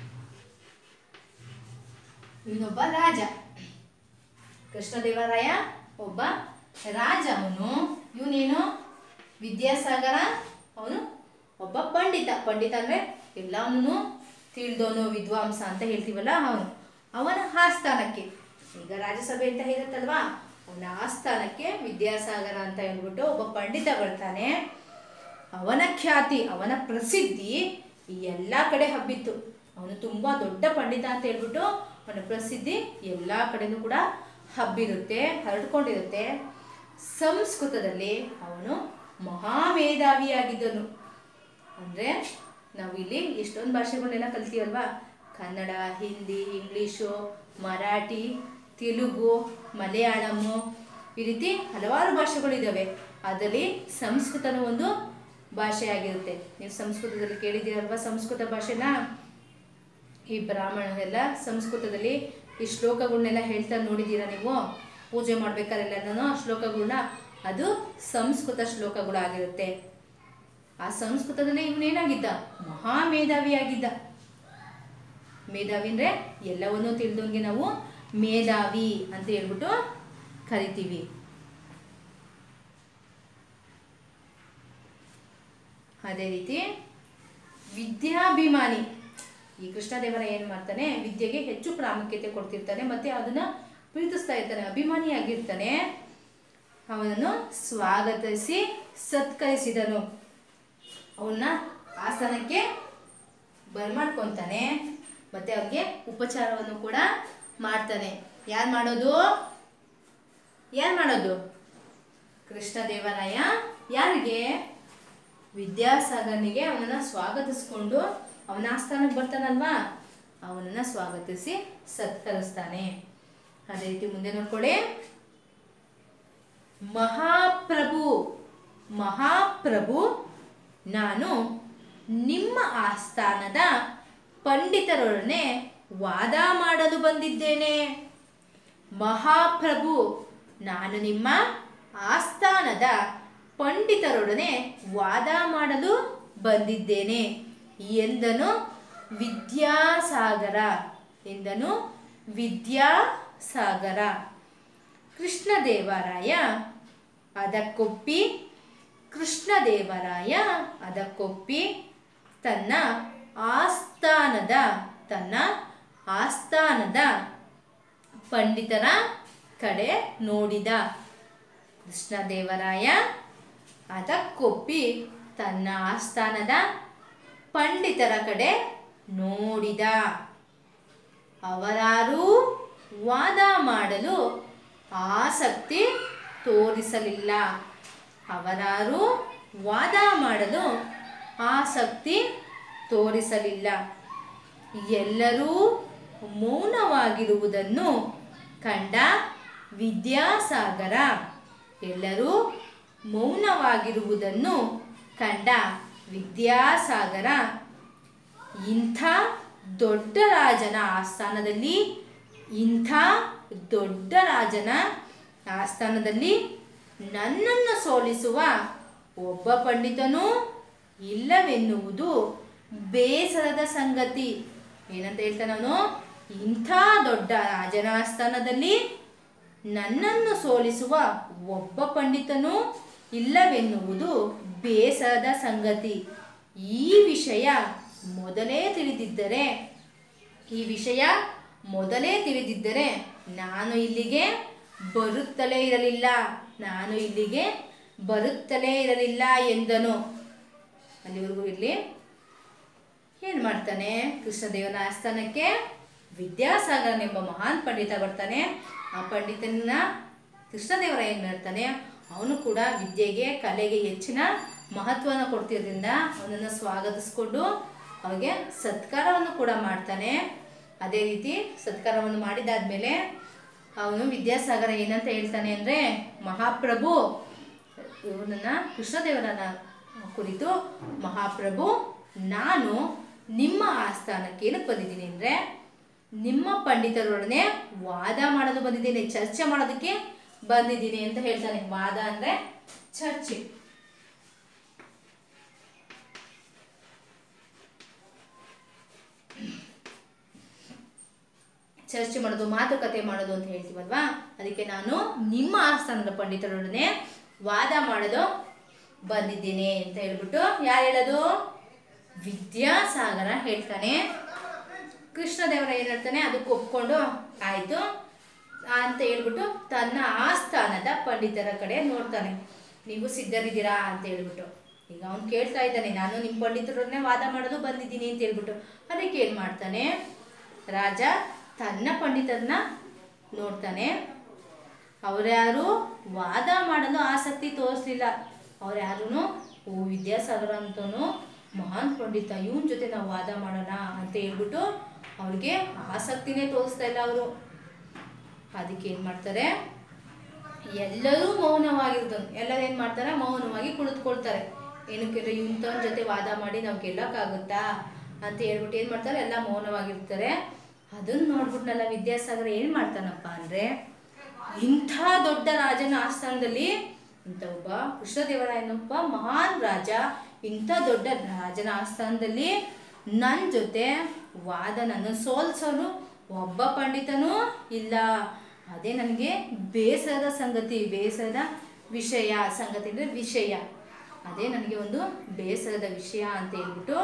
ಇವನೊಬ್ಬ ರಾಜ ಕೃಷ್ಣದೇವರಾಯ ಒಬ್ಬ ರಾಜ ಅವನು ಇವನೇನು ವಿದ್ಯಾಸಾಗರ ಅವನು ಒಬ್ಬ ಪಂಡಿತ ಪಂಡಿತ ಅಂದರೆ ಎಲ್ಲವನ್ನೂ ತಿಳಿದವನು ವಿದ್ವಾಂಸ ಅಂತ ಹೇಳ್ತೀವಲ್ಲ ಅವನು ಅವನ ಆಸ್ಥಾನಕ್ಕೆ ಈಗ ರಾಜ್ಯಸಭೆ ಅಂತ ಇರುತ್ತಲ್ವಾ ಅವನ ಆಸ್ಥಾನಕ್ಕೆ ವಿದ್ಯಾಸಾಗರ ಅಂತ ಹೇಳ್ಬಿಟ್ಟು ಒಬ್ಬ ಪಂಡಿತ ಬರ್ತಾನೆ ಅವನ ಖ್ಯಾತಿ ಅವನ ಪ್ರಸಿದ್ಧಿ ಈ ಎಲ್ಲ ಕಡೆ ಹಬ್ಬಿತ್ತು ಅವನು ತುಂಬ ದೊಡ್ಡ ಪಂಡಿತ ಅಂತ ಹೇಳ್ಬಿಟ್ಟು ಅವನ ಪ್ರಸಿದ್ಧಿ ಎಲ್ಲ ಕಡೆನೂ ಕೂಡ ಹಬ್ಬಿರುತ್ತೆ ಹರಡ್ಕೊಂಡಿರುತ್ತೆ ಸಂಸ್ಕೃತದಲ್ಲಿ ಅವನು ಮಹಾಮೇಧಾವಿಯಾಗಿದ್ದನು ಅಂದರೆ ನಾವಿಲ್ಲಿ ಎಷ್ಟೊಂದು ಭಾಷೆಗಳನ್ನೆಲ್ಲ ಕಲ್ತೀವಲ್ವಾ ಕನ್ನಡ ಹಿಂದಿ ಇಂಗ್ಲೀಷು ಮರಾಠಿ ತೆಲುಗು ಮಲಯಾಳಮು ಈ ರೀತಿ ಹಲವಾರು ಭಾಷೆಗಳಿದ್ದಾವೆ ಅದರಲ್ಲಿ ಸಂಸ್ಕೃತನೂ ಒಂದು ಭಾಷೆಯಾಗಿರುತ್ತೆ ನೀವು ಸಂಸ್ಕೃತದಲ್ಲಿ ಕೇಳಿದ್ದೀರಲ್ವಾ ಸಂಸ್ಕೃತ ಭಾಷೆನ ಈ ಬ್ರಾಹ್ಮಣರೆಲ್ಲ ಸಂಸ್ಕೃತದಲ್ಲಿ ಈ ಶ್ಲೋಕಗಳನ್ನೆಲ್ಲ ಹೇಳ್ತಾ ನೋಡಿದ್ದೀರಾ ನೀವು ಪೂಜೆ ಮಾಡ್ಬೇಕಾದ್ರೆಲ್ಲನೂ ಆ ಶ್ಲೋಕಗಳನ್ನ ಅದು ಸಂಸ್ಕೃತ ಶ್ಲೋಕಗಳಾಗಿರುತ್ತೆ ಆ ಸಂಸ್ಕೃತದಲ್ಲಿ ಇವನೇನಾಗಿದ್ದ ಮಹಾ ಮೇಧಾವಿಯಾಗಿದ್ದ ಮೇಧಾವಿ ಅಂದರೆ ಎಲ್ಲವನ್ನೂ ತಿಳಿದವನಿಗೆ ನಾವು ಮೇಧಾವಿ ಅಂತ ಹೇಳ್ಬಿಟ್ಟು ಕರಿತೀವಿ ಅದೇ ರೀತಿ ವಿದ್ಯಾಭಿಮಾನಿ ಈ ಕೃಷ್ಣದೇವರ ಏನು ಮಾಡ್ತಾನೆ ವಿದ್ಯೆಗೆ ಹೆಚ್ಚು ಪ್ರಾಮುಖ್ಯತೆ ಕೊಡ್ತಿರ್ತಾನೆ ಮತ್ತೆ ಅದನ್ನ ಪ್ರೀತಿಸ್ತಾ ಇರ್ತಾನೆ ಅಭಿಮಾನಿಯಾಗಿರ್ತಾನೆ ಅವನನ್ನು ಸ್ವಾಗತಿಸಿ ಸತ್ಕರಿಸಿದನು ಅವನ್ನ ಆಸನಕ್ಕೆ ಬರ್ಮಾಡ್ಕೊತಾನೆ ಮತ್ತೆ ಅವ್ರಿಗೆ ಉಪಚಾರವನ್ನು ಕೂಡ ಮಾಡ್ತಾನೆ ಯಾರು ಮಾಡೋದು ಯಾರು ಮಾಡೋದು ಕೃಷ್ಣದೇವರಾಯ ಯಾರಿಗೆ ವಿದ್ಯಾಸಾಗರನಿಗೆ ಅವನನ್ನ ಸ್ವಾಗತಿಸ್ಕೊಂಡು ಅವನ ಆಸ್ಥಾನಕ್ಕೆ ಬರ್ತಾನಲ್ವಾ ಅವನನ್ನ ಸ್ವಾಗತಿಸಿ ಸತ್ಕರಿಸ್ತಾನೆ ಅದೇ ರೀತಿ ಮುಂದೆ ನೋಡ್ಕೊಳ್ಳಿ ಮಹಾಪ್ರಭು ಮಹಾಪ್ರಭು ನಾನು ನಿಮ್ಮ ಆಸ್ಥಾನದ ಪಂಡಿತರೊಡನೆ ವಾದ ಮಾಡಲು ಬಂದಿದ್ದೇನೆ ಮಹಾಪ್ರಭು ನಾನು ನಿಮ್ಮ ಆಸ್ಥಾನದ ಪಂಡಿತರೊಡನೆ ವಾದ ಮಾಡಲು ಬಂದಿದ್ದೇನೆ ಎಂದನು ವಿದ್ಯಾಸಾಗರ ಎಂದನು ವಿದ್ಯಾಸಾಗರ ಕೃಷ್ಣದೇವರಾಯ ಅದಕ್ಕೊಪ್ಪಿ ಕೃಷ್ಣದೇವರಾಯ ಅದಕ್ಕೊಪ್ಪಿ ತನ್ನ ಆಸ್ಥಾನದ ತನ್ನ ಆಸ್ಥಾನದ ಪಂಡಿತರ ಕಡೆ ನೋಡಿದ ಕೃಷ್ಣದೇವರಾಯ ಅದಕ್ಕೊಪ್ಪಿ ತನ್ನ ಆಸ್ಥಾನದ ಪಂಡಿತರ ಕಡೆ ನೋಡಿದ ಅವರಾರೂ ವಾದ ಮಾಡಲು ಆಸಕ್ತಿ ತೋರಿಸಲಿಲ್ಲ ಅವರಾರೂ ವಾದ ಮಾಡಲು ಆಸಕ್ತಿ ತೋರಿಸಲಿಲ್ಲ ಎಲ್ಲರೂ ಮೌನವಾಗಿರುವುದನ್ನು ಕಂಡ ವಿದ್ಯಾಸಾಗರ ಎಲ್ಲರೂ ಮೌನವಾಗಿರುವುದನ್ನು ಕಂಡ ವಿದ್ಯಾಸಾಗರ ಇಂಥ ದೊಡ್ಡ ರಾಜನ ಆಸ್ಥಾನದಲ್ಲಿ ಇಂಥ ದೊಡ್ಡ ರಾಜನ ಆಸ್ಥಾನದಲ್ಲಿ ನನ್ನನ್ನು ಸೋಲಿಸುವ ಒಬ್ಬ ಪಂಡಿತನೂ ಇಲ್ಲವೆನ್ನುವುದು ಬೇಸರದ ಸಂಗತಿ ಏನಂತ ಹೇಳ್ತಾನೆ ಅವನು ಇಂಥ ದೊಡ್ಡ ರಾಜನ ಆಸ್ಥಾನದಲ್ಲಿ ನನ್ನನ್ನು ಸೋಲಿಸುವ ಒಬ್ಬ ಪಂಡಿತನೂ ಇಲ್ಲವೆನ್ನುವುದು ಬೇಸರದ ಸಂಗತಿ ಈ ವಿಷಯ ಮೊದಲೇ ತಿಳಿದಿದ್ದರೆ ಈ ವಿಷಯ ಮೊದಲೇ ತಿಳಿದಿದ್ದರೆ ನಾನು ಇಲ್ಲಿಗೆ ಬರುತ್ತಲೇ ಇರಲಿಲ್ಲ ನಾನು ಇಲ್ಲಿಗೆ ಬರುತ್ತಲೇ ಇರಲಿಲ್ಲ ಎಂದನು ಅಲ್ಲಿವರೆಗೂ ಇರಲಿ ಏನು ಮಾಡ್ತಾನೆ ಕೃಷ್ಣದೇವನ ಆಸ್ಥಾನಕ್ಕೆ ವಿದ್ಯಾಸಾಗರನೆಂಬ ಮಹಾನ್ ಪಂಡಿತ ಬರ್ತಾನೆ ಆ ಪಂಡಿತನ ಕೃಷ್ಣದೇವರ ಏನು ಮಾಡ್ತಾನೆ ಅವನು ಕೂಡ ವಿದ್ಯೆಗೆ ಕಲೆಗೆ ಹೆಚ್ಚಿನ ಮಹತ್ವನ ಕೊಡ್ತಿರೋದ್ರಿಂದ ಅವನನ್ನು ಸ್ವಾಗತಿಸ್ಕೊಂಡು ಅವನಿಗೆ ಸತ್ಕಾರವನ್ನು ಕೂಡ ಮಾಡ್ತಾನೆ ಅದೇ ರೀತಿ ಸತ್ಕಾರವನ್ನು ಮಾಡಿದಾದ್ಮೇಲೆ ಅವನು ವಿದ್ಯಾಸಾಗರ ಏನಂತ ಹೇಳ್ತಾನೆ ಅಂದರೆ ಮಹಾಪ್ರಭು ಇವನನ್ನ ಕೃಷ್ಣದೇವರನ್ನ ಕುರಿತು ಮಹಾಪ್ರಭು ನಾನು ನಿಮ್ಮ ಆಸ್ಥಾನಕ್ಕೆ ಏನಕ್ಕೆ ಬಂದಿದ್ದೀನಿ ಅಂದರೆ ನಿಮ್ಮ ಪಂಡಿತರೊಡನೆ ವಾದ ಮಾಡಲು ಬಂದಿದ್ದೀನಿ ಚರ್ಚೆ ಮಾಡೋದಕ್ಕೆ ಬಂದಿದ್ದೀನಿ ಅಂತ ಹೇಳ್ತಾನೆ ವಾದ ಅಂದರೆ ಚರ್ಚೆ ಚರ್ಚೆ ಮಾಡೋದು ಮಾತುಕತೆ ಮಾಡೋದು ಅಂತ ಹೇಳ್ತೀವಲ್ವಾ ಅದಕ್ಕೆ ನಾನು ನಿಮ್ಮ ಆಸ್ಥಾನದ ಪಂಡಿತರೊಡನೆ ವಾದ ಮಾಡಲು ಬಂದಿದ್ದೀನಿ ಅಂತ ಹೇಳ್ಬಿಟ್ಟು ಯಾರು ಹೇಳೋದು ವಿದ್ಯಾಸಾಗರ ಹೇಳ್ತಾನೆ ಕೃಷ್ಣದೇವರ ಏನು ಹೇಳ್ತಾನೆ ಅದಕ್ಕೆ ಒಪ್ಕೊಂಡು ಆಯಿತು ಅಂತ ಹೇಳ್ಬಿಟ್ಟು ತನ್ನ ಆಸ್ಥಾನದ ಪಂಡಿತರ ಕಡೆ ನೋಡ್ತಾನೆ ನೀವು ಸಿದ್ಧರಿದ್ದೀರಾ ಅಂತ ಹೇಳ್ಬಿಟ್ಟು ಈಗ ಅವ್ನು ಕೇಳ್ತಾ ಇದ್ದಾನೆ ನಾನು ನಿಮ್ಮ ಪಂಡಿತರನ್ನೇ ವಾದ ಮಾಡೋದು ಬಂದಿದ್ದೀನಿ ಅಂತ ಹೇಳ್ಬಿಟ್ಟು ಅದಕ್ಕೆ ಏನು ಮಾಡ್ತಾನೆ ರಾಜ ತನ್ನ ಪಂಡಿತರನ್ನ ನೋಡ್ತಾನೆ ಅವರ್ಯಾರು ವಾದ ಮಾಡಲು ಆಸಕ್ತಿ ತೋರಿಸ್ಲಿಲ್ಲ ಅವ್ರ್ಯಾರೂ ಓ ವಿದ್ಯಾಸಾಗರ ಅಂತವನು ಮಹಾನ್ ಪಂಡಿತ ಇವನ ಜೊತೆ ನಾವು ವಾದ ಮಾಡೋಣ ಅಂತ ಹೇಳ್ಬಿಟ್ಟು ಅವ್ರಿಗೆ ಆಸಕ್ತಿನೇ ತೋರಿಸ್ತಾ ಇಲ್ಲ ಅವರು ಅದಕ್ಕೆ ಏನು ಮಾಡ್ತಾರೆ ಎಲ್ಲರೂ ಮೌನವಾಗಿರ್ತಾನೆ ಎಲ್ಲರೂ ಏನು ಮಾಡ್ತಾರೆ ಮೌನವಾಗಿ ಕುಳಿತುಕೊಳ್ತಾರೆ ಏನಕ್ಕೆ ಇಂಥವ್ರ ಜೊತೆ ವಾದ ಮಾಡಿ ನಾವು ಗೆಲ್ಲಕ್ಕಾಗುತ್ತಾ ಅಂತ ಹೇಳ್ಬಿಟ್ಟು ಏನು ಮಾಡ್ತಾರೆ ಎಲ್ಲ ಮೌನವಾಗಿರ್ತಾರೆ ಅದನ್ನ ನೋಡ್ಬಿಟ್ನಲ್ಲ ವಿದ್ಯಾಸಾಗರ ಏನು ಮಾಡ್ತಾನಪ್ಪ ಅಂದರೆ ಇಂಥ ದೊಡ್ಡ ರಾಜನ ಆಸ್ಥಾನದಲ್ಲಿ ಇಂಥ ಒಬ್ಬ ಕೃಷ್ಣದೇವರಾಯನೊಬ್ಬ ಮಹಾನ್ ರಾಜ ಇಂಥ ದೊಡ್ಡ ರಾಜನ ಆಸ್ಥಾನದಲ್ಲಿ ನನ್ನ ಜೊತೆ ವಾದ ನನ್ನ ಸೋಲ್ಸೋನು ಒಬ್ಬ ಪಂಡಿತನೂ ಇಲ್ಲ ಅದೇ ನನಗೆ ಬೇಸರದ ಸಂಗತಿ ಬೇಸರದ ವಿಷಯ ಸಂಗತಿ ಅಂದರೆ ವಿಷಯ ಅದೇ ನನಗೆ ಒಂದು ಬೇಸರದ ವಿಷಯ ಅಂತ ಹೇಳ್ಬಿಟ್ಟು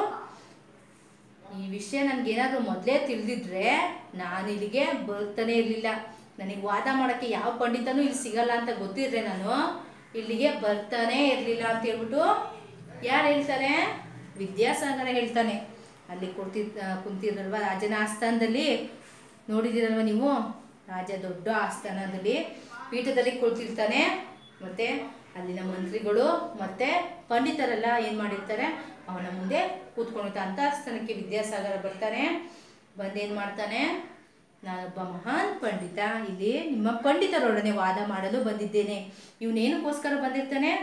ಈ ವಿಷಯ ನನಗೇನಾದರೂ ಮೊದಲೇ ತಿಳಿದಿದ್ರೆ ನಾನು ಇಲ್ಲಿಗೆ ಬರ್ತಾನೆ ಇರಲಿಲ್ಲ ನನಗೆ ವಾದ ಮಾಡೋಕ್ಕೆ ಯಾವ ಪಂಡಿತನೂ ಇಲ್ಲಿ ಸಿಗಲ್ಲ ಅಂತ ಗೊತ್ತಿದ್ರೆ ನಾನು ಇಲ್ಲಿಗೆ ಬರ್ತಾನೆ ಇರಲಿಲ್ಲ ಅಂತ ಹೇಳ್ಬಿಟ್ಟು ಯಾರು ಹೇಳ್ತಾರೆ ವಿದ್ಯಾಸಾಗರ ಹೇಳ್ತಾನೆ ಅಲ್ಲಿ ಕೊಡ್ತಿದ್ದ ಕುಂತಿದ್ರಲ್ವ ರಾಜನ ಆಸ್ಥಾನದಲ್ಲಿ ನೋಡಿದ್ದೀರಲ್ವ ನೀವು ರಾಜ ದೊಡ್ಡ ಆಸ್ಥಾನದಲ್ಲಿ ಪೀಠದಲ್ಲಿ ಕುಳಿತಿರ್ತಾನೆ ಮತ್ತು ಅಲ್ಲಿನ ಮಂತ್ರಿಗಳು ಮತ್ತು ಪಂಡಿತರೆಲ್ಲ ಏನು ಮಾಡಿರ್ತಾರೆ ಅವನ ಮುಂದೆ ಕೂತ್ಕೊಂಡಿರ್ತಾರೆ ಅಂತ ಆಸ್ಥಾನಕ್ಕೆ ವಿದ್ಯಾಸಾಗರ ಬರ್ತಾನೆ ಬಂದೇನು ಮಾಡ್ತಾನೆ ನಾನೊಬ್ಬ ಮಹಾನ್ ಪಂಡಿತ ಇಲ್ಲಿ ನಿಮ್ಮ ಪಂಡಿತರೊಡನೆ ವಾದ ಮಾಡಲು ಬಂದಿದ್ದೇನೆ ಇವನೇನಕ್ಕೋಸ್ಕರ ಬಂದಿರ್ತಾನೆ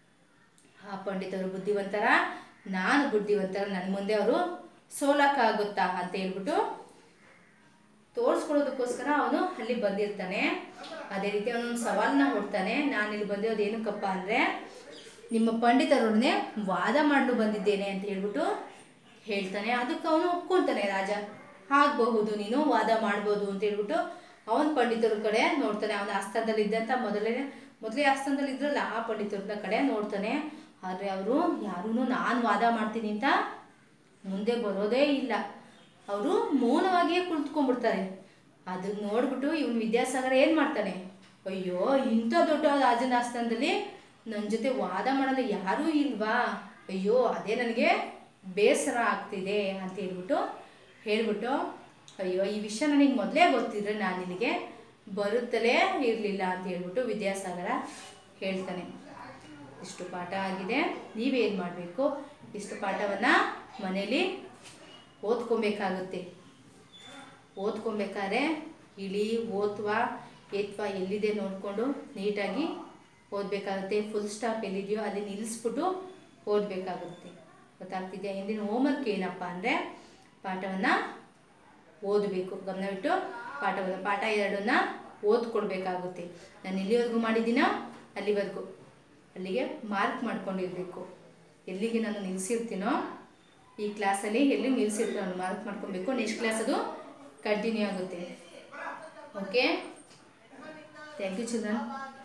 ಆ ಪಂಡಿತರು ಬುದ್ಧಿವಂತರ ನಾನು ಬುದ್ಧಿವಂತರ ನನ್ನ ಮುಂದೆ ಅವರು ಸೋಲಕ್ಕಾಗುತ್ತಾ ಅಂತ ಹೇಳ್ಬಿಟ್ಟು ತೋರಿಸ್ಕೊಳ್ಳೋದಕ್ಕೋಸ್ಕರ ಅವನು ಅಲ್ಲಿ ಬಂದಿರ್ತಾನೆ ಅದೇ ರೀತಿ ಅವನೊಂದು ಸವಾಲನ್ನ ಕೊಡ್ತಾನೆ ನಾನು ಇಲ್ಲಿ ಬಂದಿರೋದು ಏನಕ್ಕಪ್ಪ ಅಂದರೆ ನಿಮ್ಮ ಪಂಡಿತರೊಡನೆ ವಾದ ಮಾಡಲು ಬಂದಿದ್ದೇನೆ ಅಂತ ಹೇಳ್ಬಿಟ್ಟು ಹೇಳ್ತಾನೆ ಅದಕ್ಕೆ ಅವನು ಒಪ್ಕೊಳ್ತಾನೆ ರಾಜ ಆಗಬಹುದು ನೀನು ವಾದ ಮಾಡ್ಬೋದು ಅಂತ ಹೇಳ್ಬಿಟ್ಟು ಅವನ ಪಂಡಿತರ ಕಡೆ ನೋಡ್ತಾನೆ ಅವನ ಆಸ್ಥಾನದಲ್ಲಿ ಇದ್ದಂಥ ಮೊದಲೇ ಮೊದಲೇ ಆಸ್ಥಾನದಲ್ಲಿ ಇದ್ರಲ್ಲ ಆ ಪಂಡಿತರ ಕಡೆ ನೋಡ್ತಾನೆ ಆದರೆ ಅವರು ಯಾರೂ ನಾನು ವಾದ ಮಾಡ್ತೀನಿ ಅಂತ ಮುಂದೆ ಬರೋದೇ ಇಲ್ಲ ಅವರು ಮೌನವಾಗಿಯೇ ಕುಳಿತುಕೊಂಡ್ಬಿಡ್ತಾರೆ ಅದನ್ನ ನೋಡ್ಬಿಟ್ಟು ಇವನು ವಿದ್ಯಾಸಾಗರ ಏನು ಮಾಡ್ತಾನೆ ಅಯ್ಯೋ ಇಂಥ ದೊಡ್ಡ ರಾಜನ ಆಸ್ಥಾನದಲ್ಲಿ ನನ್ನ ಜೊತೆ ವಾದ ಮಾಡಲು ಯಾರೂ ಇಲ್ವಾ ಅಯ್ಯೋ ಅದೇ ನನಗೆ ಬೇಸರ ಆಗ್ತಿದೆ ಅಂತ ಹೇಳ್ಬಿಟ್ಟು ಹೇಳ್ಬಿಟ್ಟು ಅಯ್ಯೋ ಈ ವಿಷಯ ನನಗೆ ಮೊದಲೇ ಗೊತ್ತಿದ್ರೆ ನಾನು ನಿನಗೆ ಬರುತ್ತಲೇ ಇರಲಿಲ್ಲ ಅಂತ ಹೇಳ್ಬಿಟ್ಟು ವಿದ್ಯಾಸಾಗರ ಹೇಳ್ತಾನೆ ಇಷ್ಟು ಪಾಠ ಆಗಿದೆ ನೀವೇನು ಮಾಡಬೇಕು ಇಷ್ಟು ಪಾಠವನ್ನು ಮನೇಲಿ ಓದ್ಕೊಬೇಕಾಗುತ್ತೆ ಓದ್ಕೊಬೇಕಾದ್ರೆ ಇಳಿ ಓತ್ವ ಏತ್ವ ಎಲ್ಲಿದೆ ನೋಡಿಕೊಂಡು ನೀಟಾಗಿ ಓದಬೇಕಾಗುತ್ತೆ ಫುಲ್ ಸ್ಟಾಪ್ ಎಲ್ಲಿದೆಯೋ ಅಲ್ಲಿ ನಿಲ್ಲಿಸ್ಬಿಟ್ಟು ಓದಬೇಕಾಗುತ್ತೆ ಗೊತ್ತಾಗ್ತಿದೆಯಾ ಹಿಂದಿನ ಹೋಮ್ವರ್ಕ್ ಏನಪ್ಪ ಅಂದರೆ ಪಾಠವನ್ನು ಓದಬೇಕು ಗಮನವಿಟ್ಟು ಪಾಠವನ್ನು ಪಾಠ ಎರಡನ್ನ ಓದ್ಕೊಡ್ಬೇಕಾಗುತ್ತೆ ನಾನು ಎಲ್ಲಿವರೆಗೂ ಮಾಡಿದ್ದೀನೋ ಅಲ್ಲಿವರೆಗೂ ಅಲ್ಲಿಗೆ ಮಾರ್ಕ್ ಮಾಡ್ಕೊಂಡಿರಬೇಕು ಎಲ್ಲಿಗೆ ನಾನು ನಿಲ್ಲಿಸಿರ್ತೀನೋ ಈ ಕ್ಲಾಸಲ್ಲಿ ಎಲ್ಲಿ ನಿಲ್ಲಿಸಿರ್ತೀನೋ ನಾನು ಮಾರ್ಕ್ ಮಾಡ್ಕೊಬೇಕು ನೆಕ್ಸ್ಟ್ ಕ್ಲಾಸ್ ಅದು ಕಂಟಿನ್ಯೂ ಆಗುತ್ತೆ ಓಕೆ ಥ್ಯಾಂಕ್ ಯು ಚಿಲ್ಡ್ರನ್